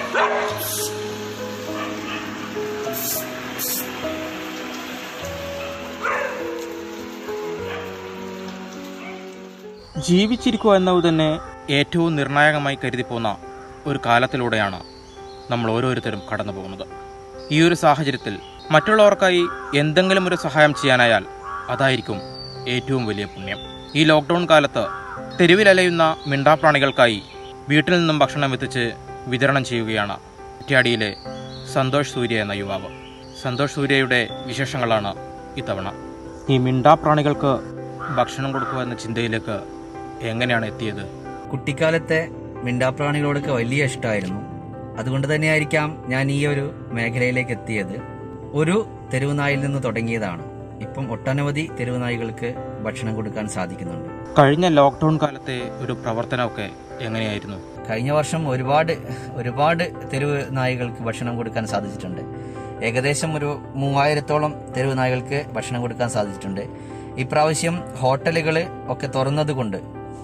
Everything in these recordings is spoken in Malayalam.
ജീവിച്ചിരിക്കുക എന്നത് തന്നെ ഏറ്റവും നിർണായകമായി കരുതിപ്പോന്ന ഒരു കാലത്തിലൂടെയാണ് നമ്മൾ ഓരോരുത്തരും കടന്നു പോകുന്നത് ഈ ഒരു സാഹചര്യത്തിൽ മറ്റുള്ളവർക്കായി എന്തെങ്കിലും ഒരു സഹായം ചെയ്യാനായാൽ അതായിരിക്കും ഏറ്റവും വലിയ പുണ്യം ഈ ലോക്ക്ഡൗൺ കാലത്ത് തെരുവിലലയുന്ന മിണ്ടാപ്രാണികൾക്കായി വീട്ടിൽ നിന്നും ഭക്ഷണം എത്തിച്ച് വിതരണം ചെയ്യുകയാണ് കുറ്റ്യാടിയിലെ സന്തോഷ് സൂര്യ എന്ന യുവാവ് സന്തോഷ് സൂര്യയുടെ വിശേഷങ്ങളാണ് ഇത്തവണ ഈ മിണ്ടാപ്രാണികൾക്ക് ഭക്ഷണം കൊടുക്കുക എന്ന ചിന്തയിലേക്ക് എങ്ങനെയാണ് എത്തിയത് കുട്ടിക്കാലത്തെ മിണ്ടാപ്രാണികളോടൊക്കെ വലിയ ഇഷ്ടമായിരുന്നു അതുകൊണ്ട് തന്നെയായിരിക്കാം ഞാൻ ഈ ഒരു മേഖലയിലേക്ക് എത്തിയത് ഒരു തെരുവുനായിൽ നിന്ന് തുടങ്ങിയതാണ് ഇപ്പം ഒട്ടനവധി തെരുവുനായികൾക്ക് ഭക്ഷണം കൊടുക്കാൻ സാധിക്കുന്നുണ്ട് കഴിഞ്ഞ ലോക്ക്ഡൗൺ കാലത്തെ ഒരു പ്രവർത്തനമൊക്കെ എങ്ങനെയായിരുന്നു കഴിഞ്ഞ വർഷം ഒരുപാട് ഒരുപാട് തെരുവ് നായികൾക്ക് ഭക്ഷണം കൊടുക്കാൻ സാധിച്ചിട്ടുണ്ട് ഏകദേശം ഒരു മൂവായിരത്തോളം തെരുവ് നായികൾക്ക് ഭക്ഷണം കൊടുക്കാൻ സാധിച്ചിട്ടുണ്ട് ഇപ്രാവശ്യം ഹോട്ടലുകൾ ഒക്കെ തുറന്നത് കൊണ്ട്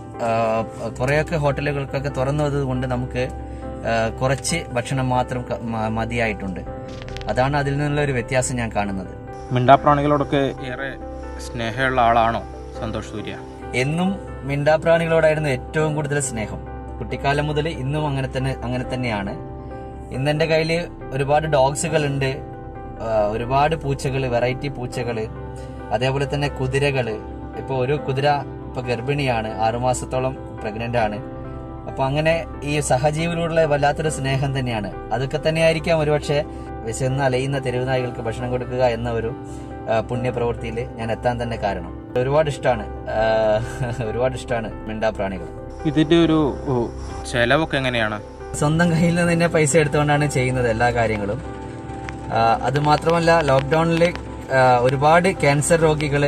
കുറേയൊക്കെ ഹോട്ടലുകൾക്കൊക്കെ തുറന്നത് കൊണ്ട് നമുക്ക് ആ, കുറച്ച് ഭക്ഷണം മാത്രം ക- മ- മതിയായിട്ടുണ്ട് അതാണ് അതിൽ നിന്നുള്ള ഒരു വ്യത്യാസം ഞാൻ കാണുന്നത് മിണ്ടാപ്രാണികളോടൊക്കെ ഏറെ സ്നേഹമുള്ള ആളാണോ സന്തോഷ് സൂര്യ എന്നും മിണ്ടാപ്രാണികളോടായിരുന്നു ഏറ്റവും കൂടുതൽ സ്നേഹം കുട്ടിക്കാലം മുതൽ ഇന്നും അങ്ങനെ തന്നെ അങ്ങനെ തന്നെയാണ് ഇന്ന് എൻ്റെ കയ്യിൽ ഒരുപാട് ഡോഗ്സുകൾ ഉണ്ട് ആ, ഒരുപാട് പൂച്ചകൾ വെറൈറ്റി പൂച്ചകൾ അതേപോലെ തന്നെ കുതിരകൾ ഇപ്പോൾ ഒരു കുതിര ഇപ്പോൾ ഗർഭിണിയാണ് ആറുമാസത്തോളം പ്രഗ്നൻ്റ് ആണ് അപ്പോൾ അങ്ങനെ ഈ സഹജീവനോടുള്ള വല്ലാത്തൊരു സ്നേഹം തന്നെയാണ് അതൊക്കെ തന്നെയായിരിക്കാം ഒരുപക്ഷെ വിശന്ന് അലയുന്ന തെരുവുനായികൾക്ക് ഭക്ഷണം കൊടുക്കുക എന്ന ഒരു ആ, പുണ്യപ്രവൃത്തിയിൽ ഞാൻ എത്താൻ തന്നെ കാരണം ഒരുപാട് ഇഷ്ടമാണ് ഒരുപാട് ഇഷ്ടമാണ് മിണ്ടാപ്രാണികൾ ഇതിന്റെ ഒരു ഓ, ചെലവൊക്കെ എങ്ങനെയാണ് സ്വന്തം കയ്യിൽ നിന്ന് തന്നെ പൈസ എടുത്തുകൊണ്ടാണ് ചെയ്യുന്നത് എല്ലാ കാര്യങ്ങളും ആ, അത് മാത്രമല്ല ലോക്ക്ഡൌണിൽ ഒരുപാട് ക്യാൻസർ രോഗികൾ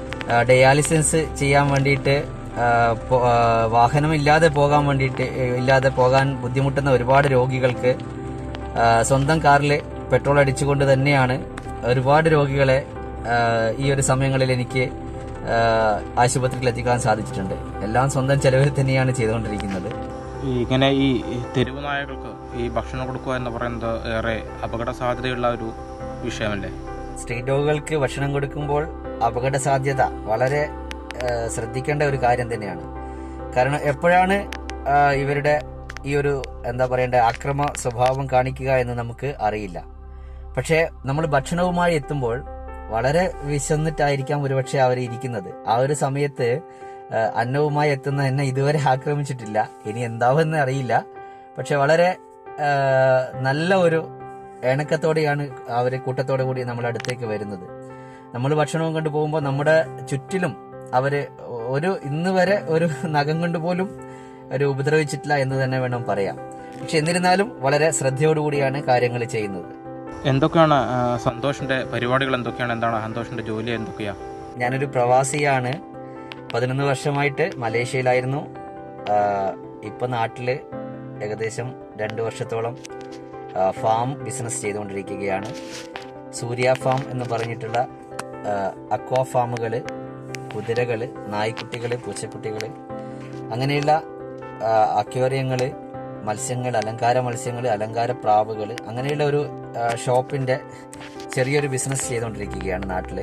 ഡയാലിസിസ് ചെയ്യാൻ വേണ്ടിയിട്ട് ആ, പോ- ആ, വാഹനമില്ലാതെ പോകാൻ വേണ്ടിയിട്ട് ഏ, ഇല്ലാതെ പോകാൻ ബുദ്ധിമുട്ടുന്ന ഒരുപാട് രോഗികൾക്ക് ആ, സ്വന്തം കാറിൽ പെട്രോൾ അടിച്ചുകൊണ്ട് തന്നെയാണ് ഒരുപാട് രോഗികളെ ആ, ഈ ഒരു സമയങ്ങളിൽ എനിക്ക് ആ, ആശുപത്രിയിൽ എത്തിക്കാൻ സാധിച്ചിട്ടുണ്ട് എല്ലാം സ്വന്തം ചെലവിൽ തന്നെയാണ് ചെയ്തുകൊണ്ടിരിക്കുന്നത് ഈ ഇങ്ങനെ ഈ തെരുവ് നായകൾക്ക് ഈ ഭക്ഷണം കൊടുക്കുക എന്ന് പറയുന്നത് ഏറെ അപകട സാധ്യതയുള്ള ഒരു വിഷയമല്ലേ സ്ട്രീറ്റ് ഡോഗുകൾക്ക് ഭക്ഷണം കൊടുക്കുമ്പോൾ അപകട സാധ്യത വളരെ ആ, ശ്രദ്ധിക്കേണ്ട ഒരു കാര്യം തന്നെയാണ് കാരണം എപ്പോഴാണ് ആ, ഇവരുടെ ഈ ഒരു എന്താ പറയേണ്ട ആക്രമ സ്വഭാവം കാണിക്കുക എന്ന് നമുക്ക് അറിയില്ല പക്ഷേ നമ്മൾ ഭക്ഷണവുമായി എത്തുമ്പോൾ വളരെ വിശന്നിട്ടായിരിക്കാം ഒരുപക്ഷെ അവർ ഇരിക്കുന്നത് ആ ഒരു സമയത്ത് ആ, അന്നവുമായി എത്തുന്ന എന്നെ ഇതുവരെ ആക്രമിച്ചിട്ടില്ല ഇനി എന്താവെന്ന് അറിയില്ല പക്ഷെ വളരെ ആ, നല്ല ഒരു ഇണക്കത്തോടെയാണ് അവർ കൂട്ടത്തോടെ കൂടി നമ്മുടെ അടുത്തേക്ക് വരുന്നത് നമ്മൾ ഭക്ഷണവും കൊണ്ട് പോകുമ്പോൾ നമ്മുടെ ചുറ്റിലും അവര് ഒരു ഇന്ന് വരെ ഒരു നഖം കൊണ്ട് പോലും ഒരു ഉപദ്രവിച്ചിട്ടില്ല എന്ന് തന്നെ വേണം പറയാം പക്ഷെ എന്നിരുന്നാലും വളരെ ശ്രദ്ധയോടുകൂടിയാണ് കാര്യങ്ങൾ ചെയ്യുന്നത് എന്തൊക്കെയാണ് ആ, സന്തോഷിന്റെ പരിപാടികൾ എന്തൊക്കെയാണ് എന്താണ് സന്തോഷിന്റെ ജോലി എന്തൊക്കെയാ ഞാനൊരു പ്രവാസിയാണ് പതിനൊന്ന് വർഷമായിട്ട് മലേഷ്യയിലായിരുന്നു ആഹ് ഇപ്പൊ നാട്ടില് ഏകദേശം രണ്ട് വർഷത്തോളം ആഹ് ഫാം ബിസിനസ് ചെയ്തുകൊണ്ടിരിക്കുകയാണ് സൂര്യ ഫാം എന്ന് പറഞ്ഞിട്ടുള്ള ആഹ് അക്വാ ഫാമുകള് കുതിരകള് നായ്ക്കുട്ടികള് പൂച്ചക്കുട്ടികള് അങ്ങനെയുള്ള ആഹ് അക്വേറിയങ്ങള് മത്സ്യങ്ങൾ അലങ്കാര മത്സ്യങ്ങൾ അലങ്കാര പ്രാവുകൾ അങ്ങനെയുള്ള ഒരു ആഹ് ഷോപ്പിന്റെ ചെറിയൊരു ബിസിനസ് ചെയ്തുകൊണ്ടിരിക്കുകയാണ് നാട്ടില്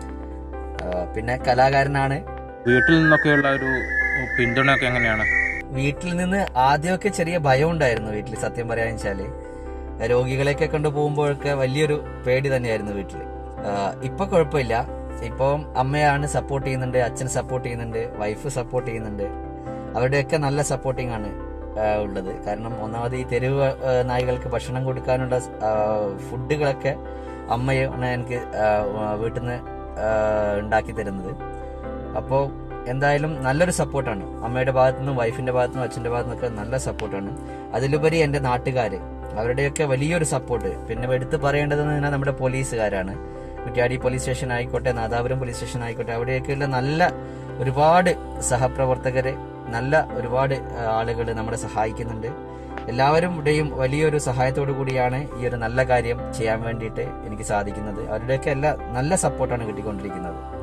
ആഹ് പിന്നെ കലാകാരനാണ് വീട്ടിൽ നിന്നൊക്കെയുള്ള ഒരു പിന്തുണയൊക്കെ എങ്ങനെയാണ് വീട്ടിൽ നിന്ന് ആദ്യമൊക്കെ ചെറിയ ഭയം ഉണ്ടായിരുന്നു വീട്ടിൽ സത്യം പറയാന്ന് വെച്ചാല് രോഗികളെയൊക്കെ കൊണ്ടുപോകുമ്പോഴൊക്കെ വലിയൊരു പേടി തന്നെയായിരുന്നു വീട്ടിൽ ഇപ്പൊ കുഴപ്പമില്ല ഇപ്പം അമ്മയാണ് സപ്പോർട്ട് ചെയ്യുന്നുണ്ട് അച്ഛൻ സപ്പോർട്ട് ചെയ്യുന്നുണ്ട് വൈഫ് സപ്പോർട്ട് ചെയ്യുന്നുണ്ട് അവരുടെയൊക്കെ നല്ല സപ്പോർട്ടിംഗ് ആണ് ആ, ഉള്ളത് കാരണം ഒന്നാമത് ഈ തെരുവ് ആ, നായ്കൾക്ക് ഭക്ഷണം കൊടുക്കാനുള്ള ആ, ഫുഡുകളൊക്കെ അമ്മയാണ് എനിക്ക് ആ, വീട്ടിൽ നിന്ന് ഉണ്ടാക്കി തരുന്നത് അപ്പോൾ എന്തായാലും നല്ലൊരു സപ്പോർട്ടാണ് അമ്മയുടെ ഭാഗത്തുനിന്നും വൈഫിന്റെ ഭാഗത്തുനിന്നും അച്ഛന്റെ ഭാഗത്തുനിന്നൊക്കെ നല്ല സപ്പോർട്ടാണ് അതിലുപരി എന്റെ നാട്ടുകാർ അവരുടെയൊക്കെ വലിയൊരു സപ്പോർട്ട് പിന്നെ എടുത്തു പറയേണ്ടതെന്ന് പറഞ്ഞാൽ നമ്മുടെ പോലീസുകാരാണ് കുറ്റ്യാടി പോലീസ് സ്റ്റേഷൻ ആയിക്കോട്ടെ നാദാപുരം പോലീസ് സ്റ്റേഷൻ ആയിക്കോട്ടെ അവിടെയൊക്കെയുള്ള നല്ല ഒരുപാട് സഹപ്രവർത്തകര് നല്ല ഒരുപാട് ആളുകൾ നമ്മളെ സഹായിക്കുന്നുണ്ട് എല്ലാവരുടെയും വലിയൊരു സഹായത്തോടു കൂടിയാണ് ഈ ഒരു നല്ല കാര്യം ചെയ്യാൻ വേണ്ടിയിട്ട് എനിക്ക് സാധിക്കുന്നത് അവരുടെയൊക്കെ എല്ലാ നല്ല സപ്പോർട്ടാണ് കിട്ടിക്കൊണ്ടിരിക്കുന്നത്